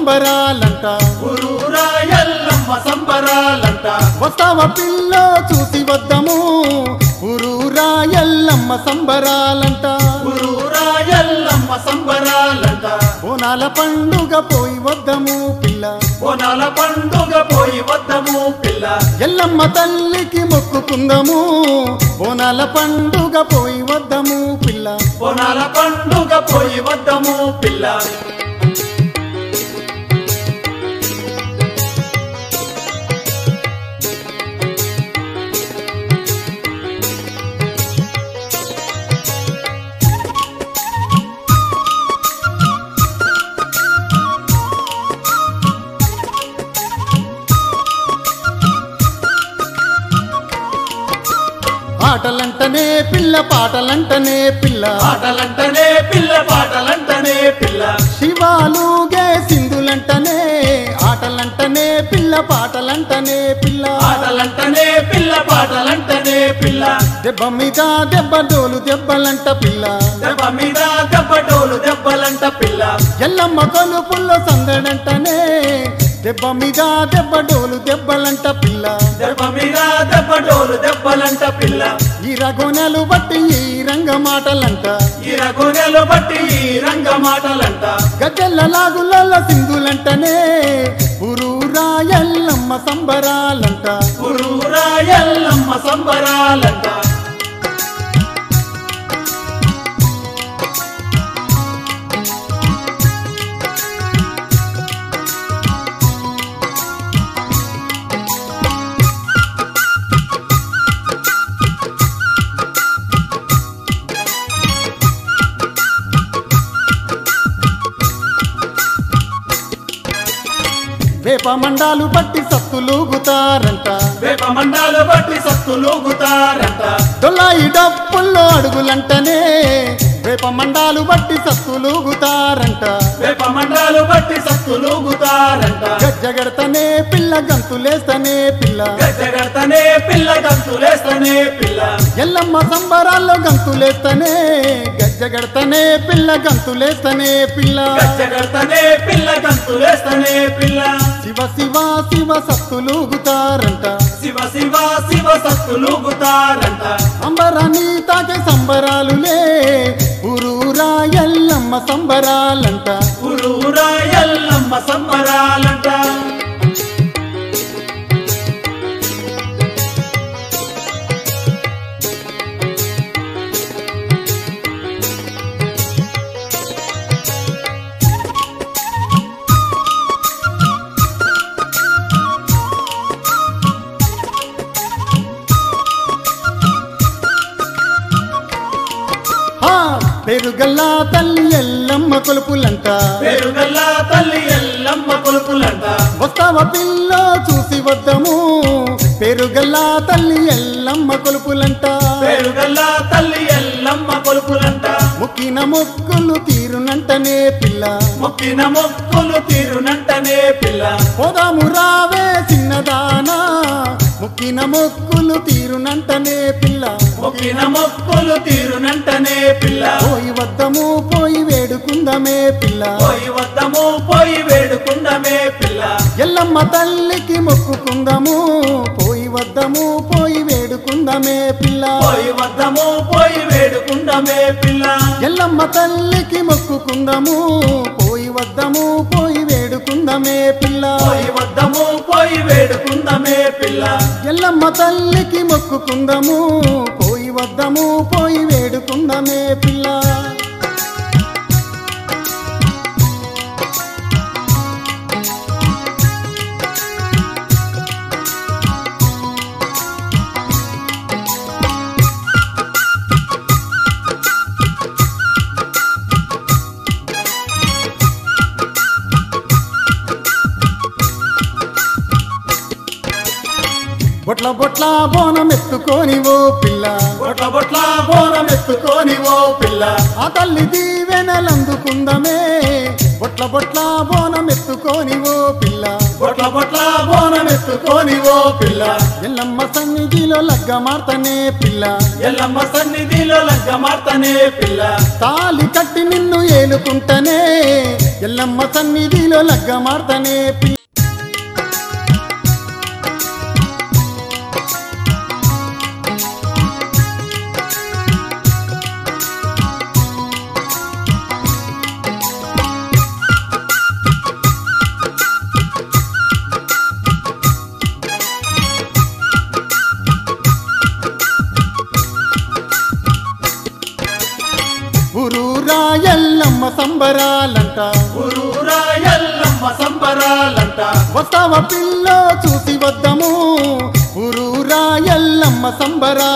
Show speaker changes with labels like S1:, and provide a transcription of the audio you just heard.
S1: సంబరాలంట
S2: ఊరూరా ఎల్లమ్మ సంబరాలంట
S1: వస్తావ పిల్ల చూసి వద్దము ఊరూరా ఎల్లమ్మ సంబరాలంట
S2: ఊరూరా ఎల్లమ్మ సంబరాలంట
S1: బోనాల పండుగ పోయి వద్దము పిల్ల
S2: బోనాల పండుగ పోయి వద్దము పిల్ల
S1: ఎల్లమ్మ తల్లికి మొక్కుకుందము బోనాల పండుగ పోయి వద్దము పిల్ల
S2: బోనాల పండుగ పోయి వద్దము పిల్ల
S1: ఆటలంటనే పిల్ల పాటలంటనే పిల్ల
S2: పాటలంటనే పిల్ల పాటలంటనే పిల్ల
S1: శివాలుగే సింధులంటనే ఆటలంటనే పిల్ల పాటలంటనే పిల్ల
S2: పాటలంటనే పిల్ల పాటలంటనే పిల్ల
S1: దెబ్బ మీద దెబ్బ డోలు దెబ్బలంట పిల్ల
S2: దెబ్బ మీద దెబ్బ డోలు దెబ్బలంట పిల్ల
S1: ఎల్లమ్మ కొలుపుల్లో సందడంటనే దెబ్బ మీద దెబ్బ డోలు దెబ్బలంట పిల్ల
S2: దెబ్బ మీద దెబ్బ డోలు దెబ్బలంట పిల్ల
S1: ఈ రగోనెలు బట్టి ఈ రంగ మాటలంట
S2: ఈ రఘునెలు బట్టి ఈ రంగ మాటలంట
S1: గజ్జెల్ల లాగుల సింధులంటనే ఊరూరా ఎల్లమ్మ సంబరాలంట
S2: ఊరూరా ఎల్లమ్మ సంబరాలంట
S1: వేప మండాలు బట్టి సత్తులూగుతారంట
S2: వేప మండాలు బట్టి సత్తులూగుతారంట
S1: దొల్లాయి డప్పుల్లో అడుగులంటనే వేప మండాలు బట్టి సత్తులూగుతారంట
S2: వేప మండాలు బట్టి సత్తులూగుతారంట
S1: గజ్జగడతనే పిల్ల గంతులేస్తనే పిల్ల
S2: గజ్జగడతనే పిల్ల గంతులేస్తనే పిల్ల
S1: ఎల్లమ్మ సంబరాల్లో గంతులేస్తనే గజ్జగడతనే పిల్ల గంతులేస్తనే పిల్ల
S2: గజ్జగడతనే పిల్ల గంతులేస్తనే పిల్ల
S1: శివ శివ శివ సత్తులూగుతారంట
S2: శివ శివ శివ సత్తులూగుతారంట
S1: అంబరాన్ని తాకే సంబరాలులే ఊరూరా ఎల్లమ్మ సంబరాలంట
S2: ఊరూరా ఎల్లమ్మ సంబరాలంట
S1: హా పెరుగల్లా తల్లి ఎల్లమ్మ కొలుపులంట
S2: పేరుగల్లా తల్లి ఎల్లమ్మ కొలుపులంట
S1: వస్తావ పిల్ల చూసి వద్దము పెరుగల్లా తల్లి ఎల్లమ్మ కొలుపులంట
S2: పేరుగల్లా తల్లి ఎల్లమ్మ కొలుపులంట
S1: ముక్కిన మొక్కులు తీరునంటనే పిల్ల
S2: మొక్కిన మొక్కులు తీరునంటనే పిల్ల
S1: పోదాము రావే చిన్నదానా ముక్కిన మొక్కులు తీరునంటనే పిల్ల
S2: మొక్కిన మొక్కులు తీరునంటనే పిల్ల
S1: పోయి వద్దము పోయి వేడుకుందమే పిల్ల
S2: పోయి వద్దము పోయి వేడుకుందమే పిల్ల
S1: ఎల్లమ్మ తల్లికి మొక్కుకుందము పోయి వద్దము పోయి వేడుకుందమే పిల్ల
S2: పోయి వద్దము పోయి వేడుకుందమే పిల్ల
S1: ఎల్లమ్మ తల్లికి మొక్కుకుందము పోయి వద్దము పోయి వేడుకుందమే పిల్ల
S2: పోయి వద్దము పోయి వేడుకుందమే పిల్ల
S1: ఎల్లమ్మ తల్లికి మొక్కుకుందము పోయి వద్దము పోయి వేడుకుందమే పిల్ల బొట్ల బొట్ల బోనం ఎత్తుకొని ఓ పిల్ల
S2: బొట్ల బొట్ల బోనం ఎత్తుకొని ఓ పిల్ల
S1: ఆ తల్లి దీవెనలందుకుందమే బొట్ల బొట్ల బోనం ఎత్తుకొని ఓ పిల్ల
S2: బొట్ల బొట్ల బోనం ఎత్తుకొని ఓ పిల్ల
S1: ఎల్లమ్మ సన్నిధిలో సన్నిధిలో లగ్గమార్తనే పిల్ల
S2: ఎల్లమ్మ సన్నిధిలో లగ్గమార్తనే పిల్ల
S1: తాలి కట్టి నిన్ను ఏలుకుంటనే ఎల్లమ్మ సన్నిధిలో లగ్గమార్తనే పిల్ల ఊరూరా ఎల్లమ్మ సంబరాలంట
S2: ఊరూరా ఎల్లమ్మ సంబరాలంట
S1: వస్తావ పిల్ల చూసి వద్దము ఊరూరా ఎల్లమ్మ సంబరా